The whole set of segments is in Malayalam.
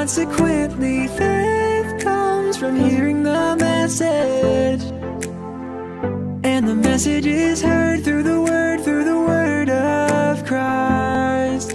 Consequently, faith comes from hearing the message. And the message is heard through the word, through the word of Christ.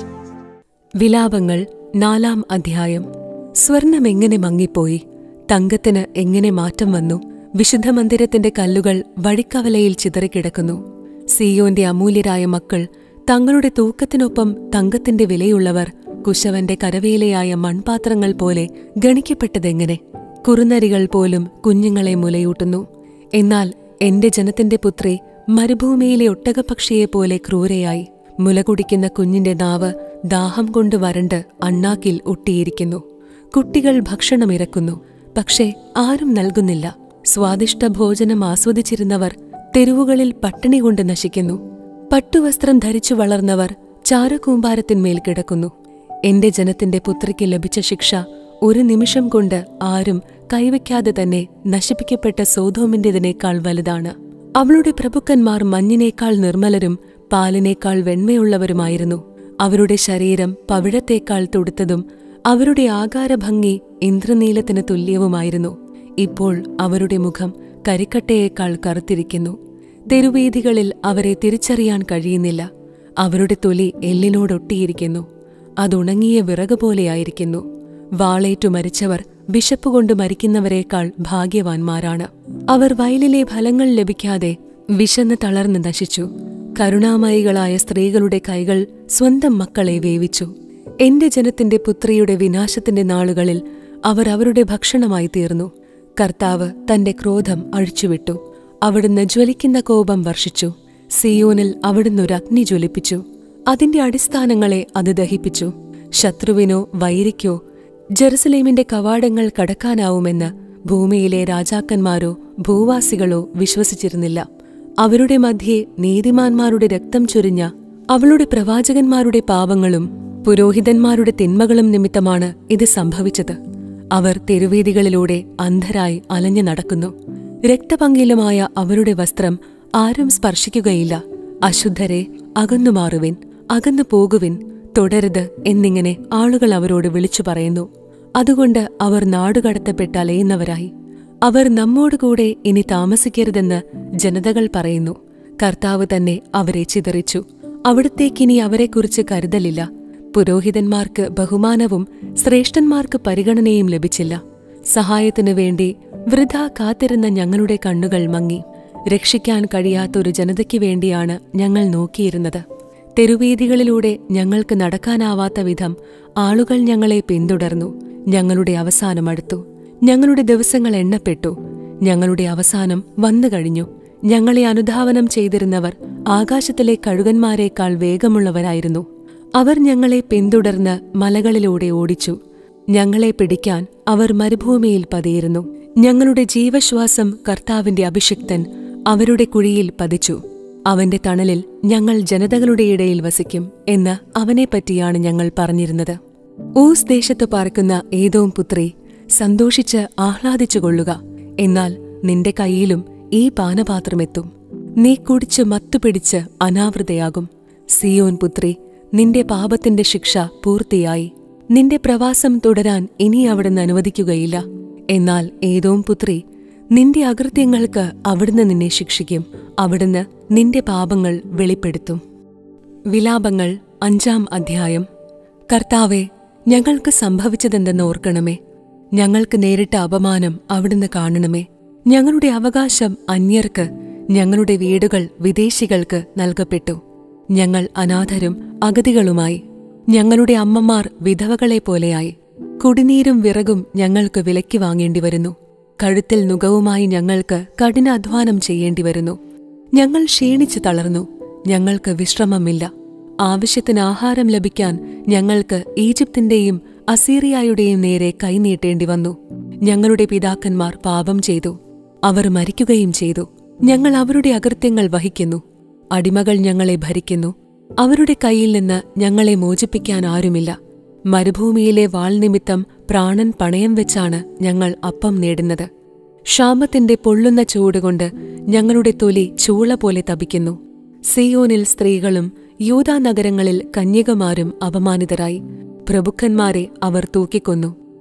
വിലാപങ്ങൾ നാലാം അധ്യായം സ്വർണം എങ്ങനെ മങ്ങിപ്പോയി തങ്കത്തിന് എങ്ങനെ മാറ്റം വന്നു വിശുദ്ധ മന്ദിരത്തിന്റെ കല്ലുകൾ വഴിക്കവലയിൽ ചിതറിക്കിടക്കുന്നു സിയോന്റെ അമൂല്യരായ മക്കൾ തങ്ങളുടെ തൂക്കത്തിനൊപ്പം തങ്കത്തിന്റെ വിലയുള്ളവർ കുശവന്റെ കരവേലയായ മൺപാത്രങ്ങൾ പോലെ ഗണിക്കപ്പെട്ടതെങ്ങനെ കുറുനരികൾ പോലും കുഞ്ഞുങ്ങളെ മുലയൂട്ടുന്നു എന്നാൽ എന്റെ ജനത്തിന്റെ പുത്രി മരുഭൂമിയിലെ ഒട്ടകപക്ഷിയെപ്പോലെ ക്രൂരയായി മുലകുടിക്കുന്ന കുഞ്ഞിന്റെ നാവ് ദാഹം കൊണ്ട് വരണ്ട് അണ്ണാക്കിൽ ഒട്ടിയിരിക്കുന്നു കുട്ടികൾ ഭക്ഷണമിറക്കുന്നു പക്ഷേ ആരും നൽകുന്നില്ല സ്വാദിഷ്ട ഭോജനം ആസ്വദിച്ചിരുന്നവർ തെരുവുകളിൽ പട്ടിണി കൊണ്ട് നശിക്കുന്നു പട്ടുവസ്ത്രം ധരിച്ചു വളർന്നവർ ചാരകൂമ്പാരത്തിന്മേൽ കിടക്കുന്നു എന്റെ ജനത്തിന്റെ പുത്രിക്ക് ലഭിച്ച ശിക്ഷ ഒരു നിമിഷം കൊണ്ട് ആരും കൈവയ്ക്കാതെ തന്നെ നശിപ്പിക്കപ്പെട്ട സോതോമിന്റേതിനേക്കാൾ വലുതാണ് അവളുടെ പ്രഭുക്കന്മാർ മഞ്ഞിനേക്കാൾ നിർമ്മലരും പാലിനേക്കാൾ വെണ്മയുള്ളവരുമായിരുന്നു അവരുടെ ശരീരം പവിഴത്തേക്കാൾ തുടുത്തതും അവരുടെ ആകാരഭംഗി ഇന്ദ്രനീലത്തിന് തുല്യവുമായിരുന്നു ഇപ്പോൾ അവരുടെ മുഖം കരിക്കട്ടയേക്കാൾ കറുത്തിരിക്കുന്നു തെരുവീഥികളിൽ അവരെ തിരിച്ചറിയാൻ കഴിയുന്നില്ല അവരുടെ തൊലി എല്ലിനോടൊട്ടിയിരിക്കുന്നു അതുണങ്ങിയ വിറക് പോലെയായിരിക്കുന്നു വാളേറ്റു മരിച്ചവർ വിശപ്പുകൊണ്ട് മരിക്കുന്നവരെക്കാൾ ഭാഗ്യവാന്മാരാണ് അവർ വയലിലെ ഫലങ്ങൾ ലഭിക്കാതെ വിശന്ന് തളർന്ന് നശിച്ചു കരുണാമയികളായ സ്ത്രീകളുടെ കൈകൾ സ്വന്തം മക്കളെ വേവിച്ചു എന്റെ ജനത്തിന്റെ പുത്രിയുടെ വിനാശത്തിന്റെ നാളുകളിൽ അവർ അവരുടെ ഭക്ഷണമായി തീർന്നു കർത്താവ് തന്റെ ക്രോധം അഴിച്ചുവിട്ടു അവിടുന്ന് ജ്വലിക്കുന്ന കോപം വർഷിച്ചു സിയോനിൽ അവിടുന്ന് ഒരു അഗ്നി ജ്വലിപ്പിച്ചു അതിന്റെ അടിസ്ഥാനങ്ങളെ അത് ദഹിപ്പിച്ചു ശത്രുവിനോ വൈരിക്കോ ജെറുസലേമിന്റെ കവാടങ്ങൾ കടക്കാനാവുമെന്ന് ഭൂമിയിലെ രാജാക്കന്മാരോ ഭൂവാസികളോ വിശ്വസിച്ചിരുന്നില്ല അവരുടെ മധ്യേ നീതിമാന്മാരുടെ രക്തം ചൊരിഞ്ഞ അവളുടെ പ്രവാചകന്മാരുടെ പാവങ്ങളും പുരോഹിതന്മാരുടെ തിന്മകളും നിമിത്തമാണ് ഇത് സംഭവിച്ചത് അവർ തെരുവീതികളിലൂടെ അന്ധരായി അലഞ്ഞു നടക്കുന്നു രക്തപങ്കിലുമായ അവരുടെ വസ്ത്രം ആരും സ്പർശിക്കുകയില്ല അശുദ്ധരെ അകന്നുമാറുവിൻ അകന്നു പോകുവിൻ തുടരുത് എന്നിങ്ങനെ ആളുകൾ അവരോട് വിളിച്ചു പറയുന്നു അതുകൊണ്ട് അവർ നാടുകടത്തപ്പെട്ട് അലയുന്നവരായി അവർ നമ്മോടുകൂടെ ഇനി താമസിക്കരുതെന്ന് ജനതകൾ പറയുന്നു കർത്താവ് തന്നെ അവരെ ചിതറിച്ചു അവിടത്തേക്കിനി അവരെക്കുറിച്ച് കരുതലില്ല പുരോഹിതന്മാർക്ക് ബഹുമാനവും ശ്രേഷ്ഠന്മാർക്ക് പരിഗണനയും ലഭിച്ചില്ല സഹായത്തിനു വേണ്ടി വൃഥ കാത്തിരുന്ന ഞങ്ങളുടെ കണ്ണുകൾ മങ്ങി രക്ഷിക്കാൻ കഴിയാത്തൊരു ജനതയ്ക്ക് വേണ്ടിയാണ് ഞങ്ങൾ നോക്കിയിരുന്നത് തെരുവീഥികളിലൂടെ ഞങ്ങൾക്ക് നടക്കാനാവാത്ത വിധം ആളുകൾ ഞങ്ങളെ പിന്തുടർന്നു ഞങ്ങളുടെ അവസാനം അടുത്തു ഞങ്ങളുടെ ദിവസങ്ങൾ എണ്ണപ്പെട്ടു ഞങ്ങളുടെ അവസാനം വന്നു കഴിഞ്ഞു ഞങ്ങളെ അനുധാവനം ചെയ്തിരുന്നവർ ആകാശത്തിലെ കഴുകന്മാരെക്കാൾ വേഗമുള്ളവരായിരുന്നു അവർ ഞങ്ങളെ പിന്തുടർന്ന് മലകളിലൂടെ ഓടിച്ചു ഞങ്ങളെ പിടിക്കാൻ അവർ മരുഭൂമിയിൽ പതിയിരുന്നു ഞങ്ങളുടെ ജീവശ്വാസം കർത്താവിന്റെ അഭിഷിക്തൻ അവരുടെ കുഴിയിൽ പതിച്ചു അവന്റെ തണലിൽ ഞങ്ങൾ ജനതകളുടെ ഇടയിൽ വസിക്കും എന്ന് അവനെപ്പറ്റിയാണ് ഞങ്ങൾ പറഞ്ഞിരുന്നത് ഊസ് ദേശത്ത് പാർക്കുന്ന ഏതോം പുത്രി സന്തോഷിച്ച് ആഹ്ലാദിച്ചുകൊള്ളുക എന്നാൽ നിന്റെ കൈയിലും ഈ പാനപാത്രമെത്തും നീ കുടിച്ച് മത്തുപിടിച്ച് അനാവൃതയാകും സിയോൻ പുത്രി നിന്റെ പാപത്തിന്റെ ശിക്ഷ പൂർത്തിയായി നിന്റെ പ്രവാസം തുടരാൻ ഇനി അവിടുന്ന് അനുവദിക്കുകയില്ല എന്നാൽ ഏതോം പുത്രി നിന്റെ അകൃത്യങ്ങൾക്ക് അവിടുന്ന് നിന്നെ ശിക്ഷിക്കും അവിടുന്ന് നിന്റെ പാപങ്ങൾ വെളിപ്പെടുത്തും വിലാപങ്ങൾ അഞ്ചാം അധ്യായം കർത്താവെ ഞങ്ങൾക്ക് സംഭവിച്ചതെന്തെന്ന് ഓർക്കണമേ ഞങ്ങൾക്ക് നേരിട്ട അപമാനം അവിടുന്ന് കാണണമേ ഞങ്ങളുടെ അവകാശം അന്യർക്ക് ഞങ്ങളുടെ വീടുകൾ വിദേശികൾക്ക് നൽകപ്പെട്ടു ഞങ്ങൾ അനാഥരും അഗതികളുമായി ഞങ്ങളുടെ അമ്മമാർ വിധവകളെ പോലെയായി കുടിനീരും വിറകും ഞങ്ങൾക്ക് വിലയ്ക്ക് വാങ്ങേണ്ടി വരുന്നു കഴുത്തിൽ നുകവുമായി ഞങ്ങൾക്ക് കഠിനാധ്വാനം ചെയ്യേണ്ടി വരുന്നു ഞങ്ങൾ ക്ഷീണിച്ചു തളർന്നു ഞങ്ങൾക്ക് വിശ്രമമില്ല ആവശ്യത്തിന് ആഹാരം ലഭിക്കാൻ ഞങ്ങൾക്ക് ഈജിപ്തിന്റെയും അസീറിയായുടെയും നേരെ കൈനീട്ടേണ്ടി വന്നു ഞങ്ങളുടെ പിതാക്കന്മാർ പാപം ചെയ്തു അവർ മരിക്കുകയും ചെയ്തു ഞങ്ങൾ അവരുടെ അകൃത്യങ്ങൾ വഹിക്കുന്നു അടിമകൾ ഞങ്ങളെ ഭരിക്കുന്നു അവരുടെ കയ്യിൽ നിന്ന് ഞങ്ങളെ മോചിപ്പിക്കാൻ ആരുമില്ല മരുഭൂമിയിലെ വാൾ നിമിത്തം പ്രാണൻ പണയം വെച്ചാണ് ഞങ്ങൾ അപ്പം നേടുന്നത് ക്ഷാമത്തിന്റെ പൊള്ളുന്ന ചൂടുകൊണ്ട് ഞങ്ങളുടെ തൊലി ചൂള പോലെ തപിക്കുന്നു സിയോനിൽ സ്ത്രീകളും യൂതാ നഗരങ്ങളിൽ കന്യകമാരും അപമാനിതരായി പ്രഭുക്കന്മാരെ അവർ തൂക്കിക്കൊന്നു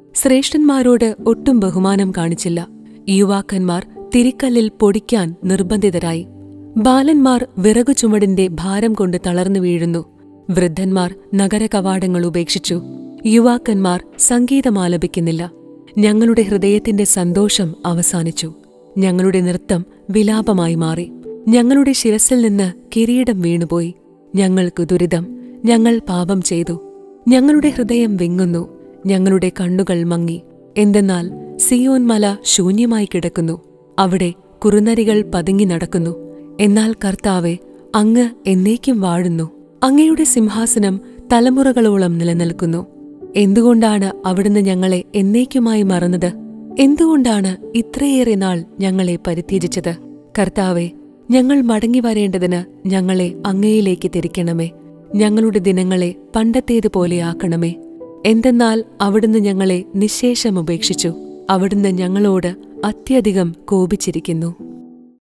ശ്രേഷ്ഠന്മാരോട് ഒട്ടും ബഹുമാനം കാണിച്ചില്ല യുവാക്കന്മാർ തിരിക്കല്ലിൽ പൊടിക്കാൻ നിർബന്ധിതരായി ബാലന്മാർ വിറകു ചുമടിന്റെ ഭാരം കൊണ്ട് തളർന്നു വീഴുന്നു വൃദ്ധന്മാർ നഗര കവാടങ്ങൾ ഉപേക്ഷിച്ചു യുവാക്കന്മാർ സംഗീതമാലപിക്കുന്നില്ല ഞങ്ങളുടെ ഹൃദയത്തിന്റെ സന്തോഷം അവസാനിച്ചു ഞങ്ങളുടെ നൃത്തം വിലാപമായി മാറി ഞങ്ങളുടെ ശിരസിൽ നിന്ന് കിരീടം വീണുപോയി ഞങ്ങൾക്ക് ദുരിതം ഞങ്ങൾ പാപം ചെയ്തു ഞങ്ങളുടെ ഹൃദയം വിങ്ങുന്നു ഞങ്ങളുടെ കണ്ണുകൾ മങ്ങി എന്തെന്നാൽ സിയോൻ മല ശൂന്യമായി കിടക്കുന്നു അവിടെ കുറുനരികൾ പതുങ്ങി നടക്കുന്നു എന്നാൽ കർത്താവെ അങ്ങ് എന്നേക്കും വാഴുന്നു അങ്ങയുടെ സിംഹാസനം തലമുറകളോളം നിലനിൽക്കുന്നു എന്തുകൊണ്ടാണ് അവിടുന്ന് ഞങ്ങളെ എന്നേക്കുമായി മറന്നത് എന്തുകൊണ്ടാണ് ഇത്രയേറെ നാൾ ഞങ്ങളെ പരിത്യജിച്ചത് കർത്താവെ ഞങ്ങൾ മടങ്ങി വരേണ്ടതിന് ഞങ്ങളെ അങ്ങയിലേക്ക് തിരിക്കണമേ ഞങ്ങളുടെ ദിനങ്ങളെ പണ്ടത്തേതുപോലെയാക്കണമേ എന്തെന്നാൽ അവിടുന്ന് ഞങ്ങളെ നിശേഷം ഉപേക്ഷിച്ചു അവിടുന്ന് ഞങ്ങളോട് അത്യധികം കോപിച്ചിരിക്കുന്നു